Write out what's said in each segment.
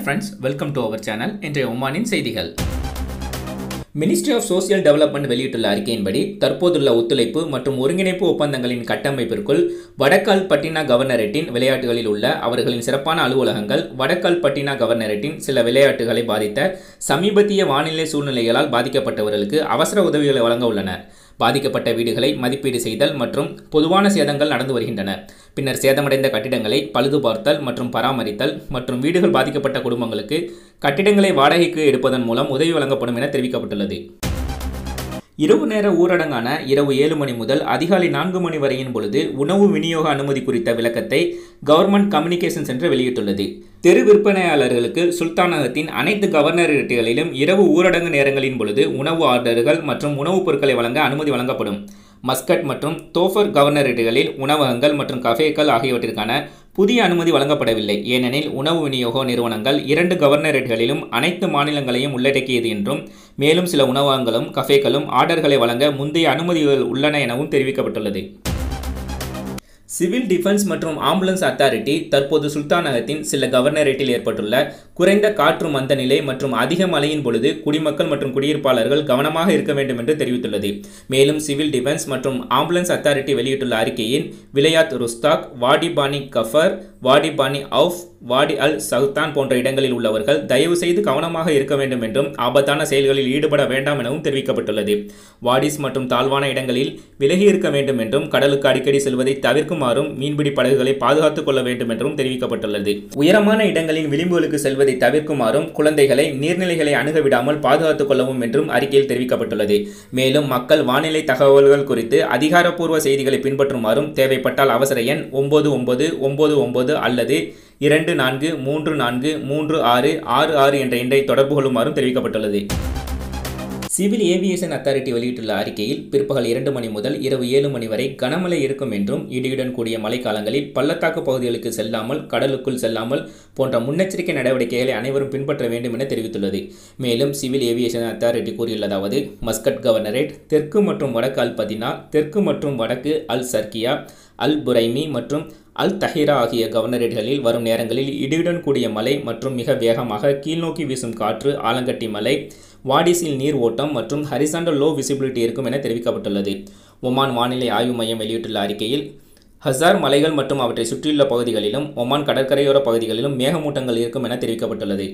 friends welcome to our channel இன்றைய ஒமானின் செய்திகள் மினிஸ்ட்ரி ஆஃப் சோசியல் டெவலப்மெண்ட் வெளியிட்டுள்ள அறிக்கையின்படி தற்போதுள்ள ஒத்துழைப்பு மற்றும் ஒருங்கிணைப்பு ஒப்பந்தங்களின் கட்டமைப்பிற்குள் வடக்கால் பட்டினா கவர்னரேட்டின் விளையாட்டுகளில் உள்ள அவர்களின் சிறப்பான அலுவலகங்கள் வடக்கால் பட்டினா கவர்னரேட்டின் சில விளையாட்டுகளை பாதித்த சமீபத்திய வானிலை சூழ்நிலைகளால் பாதிக்கப்பட்டவர்களுக்கு அவசர உதவிகளை வழங்க உள்ளன பாதிக்கப்பட்ட வீடுகளை மதிப்பீடு செய்தல் மற்றும் பொதுவான சேதங்கள் நடந்து வருகின்றன பின்னர் சேதமடைந்த கட்டிடங்களை பழுது பார்த்தல் மற்றும் பராமரித்தல் மற்றும் வீடுகள் பாதிக்கப்பட்ட குடும்பங்களுக்கு கட்டிடங்களை வாடகைக்கு எடுப்பதன் மூலம் உதவி வழங்கப்படும் என தெரிவிக்கப்பட்டுள்ளது இரவு நேர ஊரடங்கான இரவு ஏழு மணி முதல் அதிகாலை நான்கு மணி வரையின் பொழுது உணவு விநியோக அனுமதி குறித்த விளக்கத்தை கவர்மெண்ட் கம்யூனிகேஷன் சென்டர் வெளியிட்டுள்ளது தெரு விற்பனையாளர்களுக்கு சுல்தானகத்தின் அனைத்து கவர்னரேட்டுகளிலும் இரவு ஊரடங்கு நேரங்களின் பொழுது உணவு ஆர்டர்கள் மற்றும் உணவுப் பொருட்களை வழங்க அனுமதி வழங்கப்படும் மஸ்கட் மற்றும் தோஃபர் கவர்னரேட்டுகளில் உணவகங்கள் மற்றும் கஃபேக்கள் ஆகியவற்றிற்கான புதிய அனுமதி வழங்கப்படவில்லை ஏனெனில் உணவு விநியோக நிறுவனங்கள் இரண்டு கவர்னரேட்டுகளிலும் அனைத்து மாநிலங்களையும் உள்ளடக்கியது என்றும் மேலும் சில உணவகங்களும் கஃபேக்களும் ஆர்டர்களை வழங்க முந்தைய அனுமதிகள் உள்ளன எனவும் தெரிவிக்கப்பட்டுள்ளது சிவில் டிஃபென்ஸ் மற்றும் ஆம்புலன்ஸ் அத்தாரிட்டி தற்போது சுல்தானகத்தின் சில கவர்னரேட்டில் ஏற்பட்டுள்ள குறைந்த காற்று மந்த நிலை மற்றும் அதிக மழையின் பொழுது குடிமக்கள் மற்றும் குடியிருப்பாளர்கள் கவனமாக இருக்க வேண்டும் என்று தெரிவித்துள்ளது மேலும் சிவில் டிஃபென்ஸ் மற்றும் ஆம்புலன்ஸ் அத்தாரிட்டி வெளியிட்டுள்ள அறிக்கையின் விளையாத் ருஸ்தாக் வாடி பானி கஃபர் வாடி பானி அவுஃப் வாடி அல் சவுத்தான் போன்ற இடங்களில் உள்ளவர்கள் தயவு செய்து கவனமாக இருக்க வேண்டும் என்றும் ஆபத்தான செயல்களில் ஈடுபட வேண்டாம் எனவும் தெரிவிக்கப்பட்டுள்ளது வாடிஸ் மற்றும் தாழ்வான இடங்களில் விலகி இருக்க வேண்டும் என்றும் கடலுக்கு அடிக்கடி செல்வதை தவிர்க்குமாறும் மீன்பிடி படகுகளை பாதுகாத்துக் கொள்ள வேண்டும் என்றும் தெரிவிக்கப்பட்டுள்ளது உயரமான இடங்களின் விளிம்புகளுக்கு செல்வதை தவிர்க்குமாறும் குழந்தைகளை நீர்நிலைகளை அணுக விடாமல் பாதுகாத்துக் கொள்ளவும் என்றும் அறிக்கையில் தெரிவிக்கப்பட்டுள்ளது மேலும் மக்கள் வானிலை தகவல்கள் குறித்து அதிகாரப்பூர்வ செய்திகளை பின்பற்றுமாறும் தேவைப்பட்டால் அவசர எண் ஒன்பது ஒன்பது ஒன்பது ஒன்பது அல்லது இரண்டு நான்கு மூன்று நான்கு மூன்று ஆறு ஆறு ஆறு என்ற எண்ணை தொடர்பு கொள்ளுமாறும் தெரிவிக்கப்பட்டுள்ளது சிவில் ஏவியேஷன் அத்தாரிட்டி வெளியிட்டுள்ள அறிக்கையில் பிற்பகல் இரண்டு மணி முதல் இரவு ஏழு மணி வரை கனமழை இருக்கும் என்றும் இடியுடன் கூடிய மழைக்காலங்களில் பள்ளத்தாக்கு பகுதிகளுக்கு செல்லாமல் கடலுக்குள் செல்லாமல் போன்ற முன்னெச்சரிக்கை நடவடிக்கைகளை அனைவரும் பின்பற்ற வேண்டும் என தெரிவித்துள்ளது மேலும் சிவில் ஏவியேஷன் அத்தாரிட்டி கூறியுள்ளதாவது மஸ்கட் கவர்னரேட் தெற்கு மற்றும் வடக்கு அல் பதினா தெற்கு மற்றும் வடக்கு அல் சர்க்கியா அல் புரைமி மற்றும் அல் தஹீரா ஆகிய கவர்னரேட்களில் வரும் நேரங்களில் இடியுடன் கூடிய மழை மற்றும் மிக வேகமாக கீழ்நோக்கி வீசும் காற்று ஆலங்கட்டி மலை வாடிஸில் நீர் ஓட்டம் மற்றும் ஹரிசாண்டல் லோ விசிபிலிட்டி இருக்கும் என தெரிவிக்கப்பட்டுள்ளது ஒமான் வானிலை ஆய்வு மையம் வெளியிட்டுள்ள அறிக்கையில் ஹசார் மலைகள் மற்றும் அவற்றை சுற்றியுள்ள பகுதிகளிலும் ஒமான் கடற்கரையோர பகுதிகளிலும் மேகமூட்டங்கள் இருக்கும் என தெரிவிக்கப்பட்டுள்ளது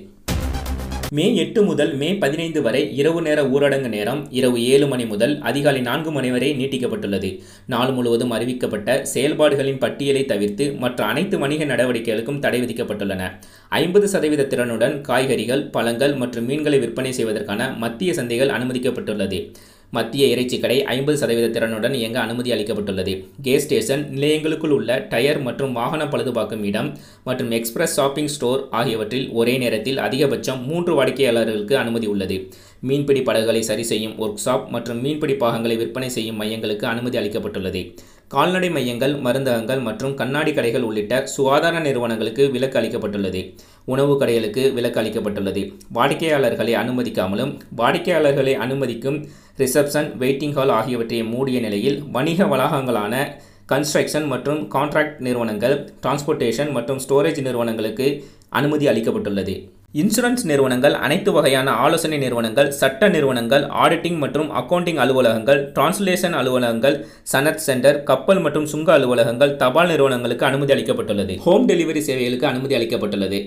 மே எட்டு முதல் மே பதினைந்து வரை இரவு நேர ஊரடங்கு நேரம் இரவு ஏழு மணி முதல் அதிகாலை நான்கு மணி வரை நீட்டிக்கப்பட்டுள்ளது நாள் முழுவதும் அறிவிக்கப்பட்ட செயல்பாடுகளின் பட்டியலை தவிர்த்து மற்ற அனைத்து வணிக நடவடிக்கைகளுக்கும் தடை விதிக்கப்பட்டுள்ளன ஐம்பது சதவீத திறனுடன் காய்கறிகள் பழங்கள் மற்றும் மீன்களை விற்பனை செய்வதற்கான மத்திய சந்தைகள் அனுமதிக்கப்பட்டுள்ளது மத்திய இறைச்சி கடை ஐம்பது சதவீத திறனுடன் இயங்க அனுமதி அளிக்கப்பட்டுள்ளது கேஸ் ஸ்டேஷன் நிலையங்களுக்குள் உள்ள டயர் மற்றும் வாகன பழுதுபார்க்கும் இடம் மற்றும் எக்ஸ்பிரஸ் ஷாப்பிங் ஸ்டோர் ஆகியவற்றில் ஒரே நேரத்தில் அதிகபட்சம் மூன்று வாடிக்கையாளர்களுக்கு அனுமதி உள்ளது மீன்பிடி படகுகளை சரி செய்யும் ஒர்க் ஷாப் மற்றும் மீன்பிடி பாகங்களை விற்பனை செய்யும் மையங்களுக்கு அனுமதி அளிக்கப்பட்டுள்ளது கால்நடை மையங்கள் மருந்தகங்கள் மற்றும் கண்ணாடி கடைகள் உள்ளிட்ட சுகாதார நிறுவனங்களுக்கு விலக்கு அளிக்கப்பட்டுள்ளது உணவு கடைகளுக்கு விலக்கு அளிக்கப்பட்டுள்ளது வாடிக்கையாளர்களை அனுமதிக்காமலும் வாடிக்கையாளர்களை அனுமதிக்கும் ரிசப்ஷன் வெயிட்டிங் ஹால் ஆகியவற்றை மூடிய நிலையில் வணிக வளாகங்களான கன்ஸ்ட்ரக்ஷன் மற்றும் கான்ட்ராக்ட் நிறுவனங்கள் டிரான்ஸ்போர்ட்டேஷன் மற்றும் ஸ்டோரேஜ் நிறுவனங்களுக்கு அனுமதி அளிக்கப்பட்டுள்ளது இன்சூரன்ஸ் நிறுவனங்கள் அனைத்து வகையான ஆலோசனை நிறுவனங்கள் சட்ட நிறுவனங்கள் ஆடிட்டிங் மற்றும் அக்கவுண்டிங் அலுவலகங்கள் டிரான்ஸ்லேஷன் அலுவலகங்கள் சனத் சென்டர் கப்பல் மற்றும் சுங்க அலுவலகங்கள் தபால் நிறுவனங்களுக்கு அனுமதி அளிக்கப்பட்டுள்ளது ஹோம் டெலிவரி சேவைகளுக்கு அனுமதி அளிக்கப்பட்டுள்ளது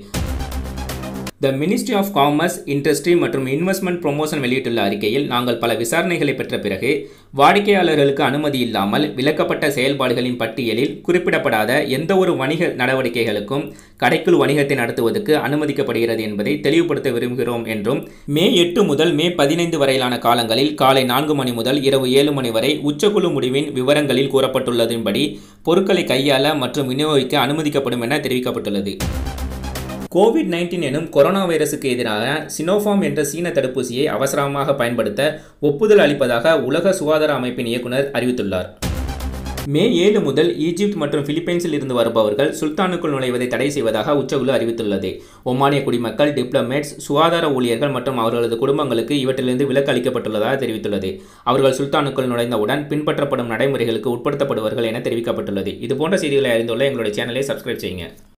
the ministry of commerce industry மற்றும் இன்வெஸ்ட்மெண்ட் ப்ரொமோஷன் வெளியிட்டுள்ள அறிக்கையில் நாங்கள் பல விசாரணைகளை பெற்ற பிறகு வாடிக்கையாளர்களுக்கு அனுமதி இல்லாமல் விலக்கப்பட்ட செயல்பாடுகளின் பட்டியலில் குறிப்பிடப்படாத எந்த ஒரு வணிக நடவடிக்கைகளுக்கும் கடைக்குள் வணிகத்தை நடத்துவதற்கு அனுமதிக்கப்படுகிறது என்பதை தெளிவுபடுத்த விரும்புகிறோம் என்றும் மே எட்டு முதல் மே பதினைந்து வரையிலான காலங்களில் காலை நான்கு மணி முதல் இரவு ஏழு மணி வரை உச்சக்குழு முடிவின் விவரங்களில் கூறப்பட்டுள்ளதின்படி பொருட்களை கையாள மற்றும் விநியோகிக்க அனுமதிக்கப்படும் என தெரிவிக்கப்பட்டுள்ளது கோவிட் நைன்டீன் எனும் கொரோனா வைரசுக்கு எதிராக சினோஃபார்ம் என்ற சீன தடுப்பூசியை அவசரமாக பயன்படுத்த ஒப்புதல் அளிப்பதாக உலக சுகாதார அமைப்பின் இயக்குனர் அறிவித்துள்ளார் மே ஏழு முதல் ஈஜிப்ட் மற்றும் பிலிப்பைன்ஸில் இருந்து வருபவர்கள் சுல்தானுக்குள் நுழைவதை தடை செய்வதாக உச்சகுழு அறிவித்துள்ளது ஒமானிய குடிமக்கள் டிப்ளமேட்ஸ் சுகாதார ஊழியர்கள் மற்றும் அவர்களது குடும்பங்களுக்கு இவற்றிலிருந்து விலக்கு அளிக்கப்பட்டுள்ளதாக தெரிவித்துள்ளது அவர்கள் சுல்தானுக்குள் நுழைந்தவுடன் பின்பற்றப்படும் நடைமுறைகளுக்கு உட்படுத்தப்படுவார்கள் என தெரிவிக்கப்பட்டுள்ளது இதுபோன்ற செய்திகளை அறிந்துள்ள எங்களுடைய சேனலை சப்ஸ்கிரைப் செய்யுங்க